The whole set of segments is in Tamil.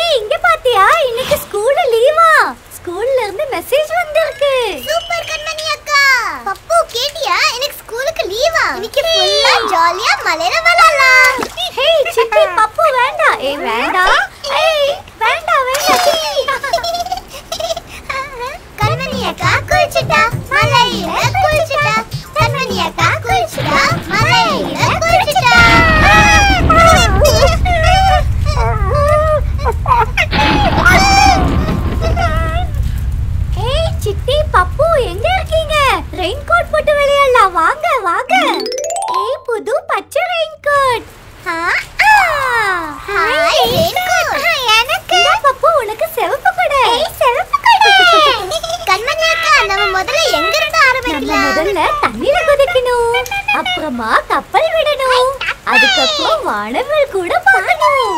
சித்தி இங்க பாத்தியா இன்னைக்கு ஸ்கூல்ல லீவா ஸ்கூல்ல இருந்து மெசேஜ் வந்திருக்கு சூப்பர் கண்மணி அக்கா பப்பு கேட்டியா எனக்கு ஸ்கூலுக்கு லீவா இன்னைக்கு ஃபுல்லா ஜாலியா மலையில விளையாடலாம் ஹே சித்தி பப்பு வேண்டாம் ஏய் வேண்டாம் ஏய் வேண்டாம் வேண்டாம் சித்தி கண்மணி அக்கா குளிச்சுட்டா மலையில குளிச்சுட்டா கண்மணி அக்கா குளிச்சுட்டா மலையில குளிச்சுட்டா ஏய் சித்தி பப்பு எங்க இருக்கீங்க ரெயின் கோட் போட்டு விளையாடலாம் வாங்க வாங்க ஏய் புது பச்சை ரெயின் கோட் ஹாய் ரெயின்கோட் எனக்கு பப்பு உனக்கு சிவப்பு கொடை ஏய் சிவப்பு கொடை கண்மணி அக்கா நம்ம முதல்ல எங்க இருந்து நம்ம ஆரம்பிக்கலாம் முதல்ல தண்ணில குதிக்கணும் அப்புறமா கப்பல் விடணும் அதுக்கப்புறம் வானவில் கூட பார்க்கணும்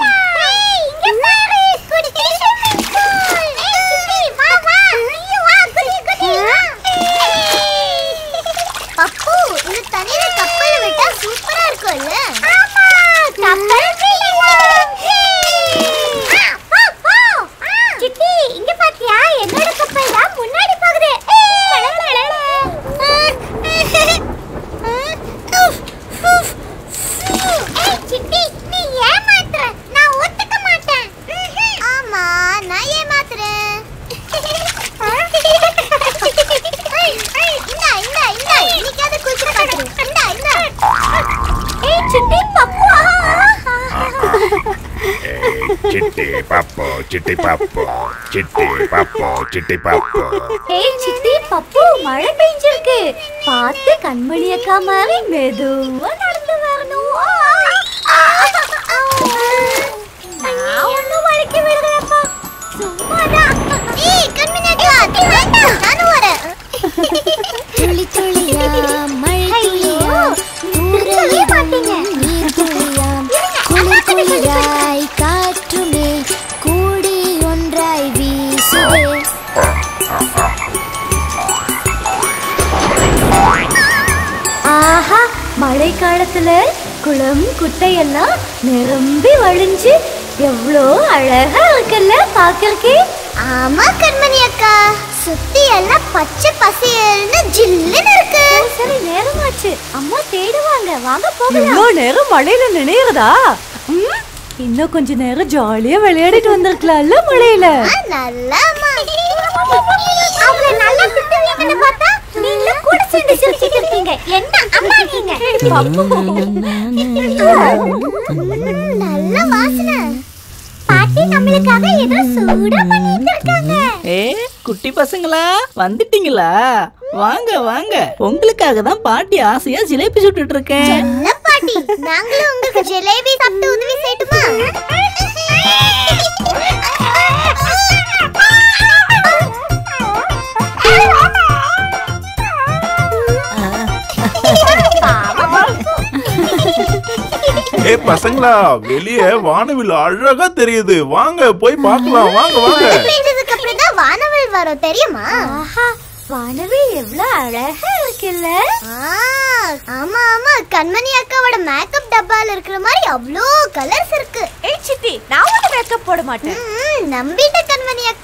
பப்பு இந்த தண்ணியில கப்பல் விட்டா சூப்பரா இருக்கும்ல சித்தி இங்க பாத்தியா என்னோட கப்பல் தான் முன்னாடி போகுது ஏய் சிட்டி நீ ஏமாத்துற நான் ஒத்துக்க மாட்டேன் ஆமா நான் ஏமாத்துறேன் ஏய், ஏய், இந்தா இந்தா இந்தா இன்னைக்காவது குளிச்சு பாத்துரு இந்தா இந்தா ஏய் சித்தி பப்பு சிட்டி பாப்போ சிட்டி பாப்போ சிட்டி பாப்போ சிட்டி பாப்போ ஏய் சித்தி பப்பு மழை பெஞ்சிருக்கு பார்த்து கண்மணி அக்கா மாதிரி மெதுவா நடந்து வரணும் நான் ஒண்ணும் வளைக்க விடுறேன்ப்பா சும்மாதான் ஏய் கண்மணி அக்கா நீ வேண்டாம் நானும் வரேன் துளி துளியா மழை துளியா சொல்லவே மாட்டீங்க. நீர் துளியாம் குளிர் குளிராய் காற்றுமே கூடி ஒன்றாய் வீசுதே ஆஹா மழை காலத்துல குளம் குட்டையெல்லாம் நிரம்பி வழிஞ்சு எவ்வளோ அழகா இருக்குல்ல பாக்கறக்கே ஆமா கண்மணி அக்கா சுத்தி எல்லாம் பச்சை பசேல்னு ஜில்லுன்னு இருக்கு சரி நேரமாச்சு அம்மா தேடுவாங்க வாங்க போகலாம் இவ்வளோ நேரம் மழையில நினைறதா ம், இன்னும் கொஞ்ச நேரம் ஜாலியா விளையாடிட்டு வந்திருக்கலாம்ல மழையில ஆ, நல்லா அம்மா. அவளை நல்லா திட்டுவீங்கன்னு பார்த்தா நீங்களும் கூட சேர்ந்து சிரிச்சிட்டு இருக்கீங்க என்ன அம்மா நீங்க நல்ல வாசனை பாட்டி நம்மளுக்காக ஏதோ சூடா பண்ணிட்டு இருக்காங்க ஏ குட்டி பசங்களா வந்துட்டீங்களா வாங்க வாங்க உங்களுக்காக தான் பாட்டி ஆசையா ஜிலேபி சுட்டுட்டு இருக்கேன் நல்ல பாட்டி நாங்களும் உங்களுக்கு ஜிலேபி சாப்பிட்டு உதவி செய்யட்டுமா ஏ பசங்களா வெளியே வானவில் அழகா தெரியுது வாங்க போய் பார்க்கலாம் வாங்க வாங்க பெஞ்சதுக்கு அப்புறம் தான் வானவில் வரும் தெரியுமா ஆஹா வானவில் எவ்வளவு அழகா இருக்குல்ல ஆ, ஆமா ஆமா கண்மணி அக்காவோட மேக்கப் டப்பால இருக்கிற மாதிரி அவ்வளோ கலர்ஸ் இருக்கு ஏய் சித்தி நான் ஒண்ணு மேக்கப் போட மாட்டேன் ம், நம்பிட்ட கண்மணி அக்கா